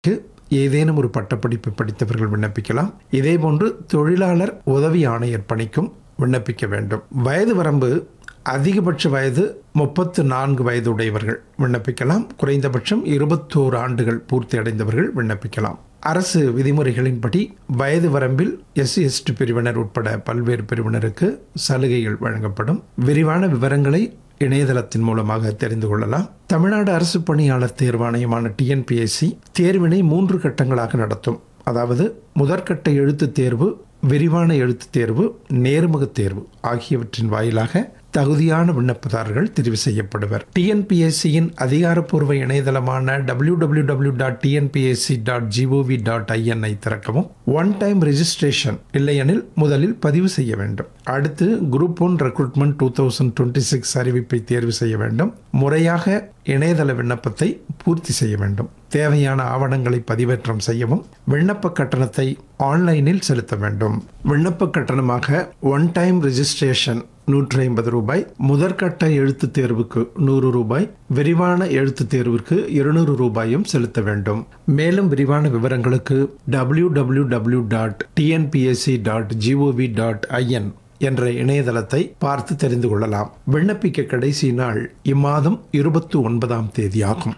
க்கு ஏதேனும் ஒரு பட்டப்படிப்பு படித்தவர்கள் விண்ணப்பிக்கலாம் இதேபோன்று தொழிலாளர் உதவி ஆணையர் பணிக்கும் விண்ணப்பிக்க வேண்டும் வயது வரம்பு அதிகபட்ச வயது முப்பத்து நான்கு வயது உடையவர்கள் விண்ணப்பிக்கலாம் குறைந்தபட்சம் இருபத்தோரு ஆண்டுகள் பூர்த்தி அடைந்தவர்கள் விண்ணப்பிக்கலாம் அரசு விதிமுறைகளின்படி வயது வரம்பில் எஸ்சி எஸ்டி பிரிவினர் உட்பட பல்வேறு பிரிவினருக்கு சலுகைகள் வழங்கப்படும் விரிவான விவரங்களை இணையதளத்தின் மூலமாக தெரிந்து கொள்ளலாம் தமிழ்நாடு அரசு பணியாளர் தேர்வாணையமான டிஎன்பிஎஸ்சி தேர்வினை மூன்று கட்டங்களாக நடத்தும் அதாவது முதற்கட்ட எழுத்துத் தேர்வு விரிவான எழுத்துத் தேர்வு நேர்முகத் தேர்வு ஆகியவற்றின் வாயிலாக தகுதியான விண்ணப்பதாரர்கள் தெரிவு செய்யப்படுவர் டிஎன்பிஎஸ்சியின் அதிகாரப்பூர்வ இணையதளமான W W W dot TNPSC dot GOV dot INI திறக்கவும் ஒன் டைம் ரெஜிஸ்ட்ரேஷன் இல்லையெனில் முதலில் பதிவு செய்ய வேண்டும் அடுத்து group one recruitment two thousand twenty six அறிவிப்பை தேர்வு செய்ய வேண்டும் முறையாக இணையதள விண்ணப்பத்தை பூர்த்தி செய்ய வேண்டும் தேவையான ஆவணங்களை பதிவேற்றம் செய்யவும் விண்ணப்ப கட்டணத்தை ஆன்லைனில் செலுத்த வேண்டும் விண்ணப்ப கட்டணமாக ஒன் டைம் ரெஜிஸ்ட்ரேஷன் நூற்றி ஐம்பது ரூபாய் முதற்கட்ட எழுத்துத் தேர்வுக்கு நூறு ரூபாய் விரிவான எழுத்துத் தேர்விற்கு இருநூறு ரூபாயும் செலுத்த வேண்டும் மேலும் விரிவான விவரங்களுக்கு W W W dot TNPSC dot GOV dot IN என்ற இணையதளத்தை பார்த்து தெரிந்து கொள்ளலாம் விண்ணப்பிக்க கடைசி நாள் இம்மாதம் இருபத்தி ஒன்பதாம் தேதி ஆகும்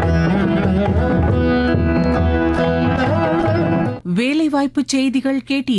வேலைவாய்ப்பு செய்திகள் கேட்டீர்கள்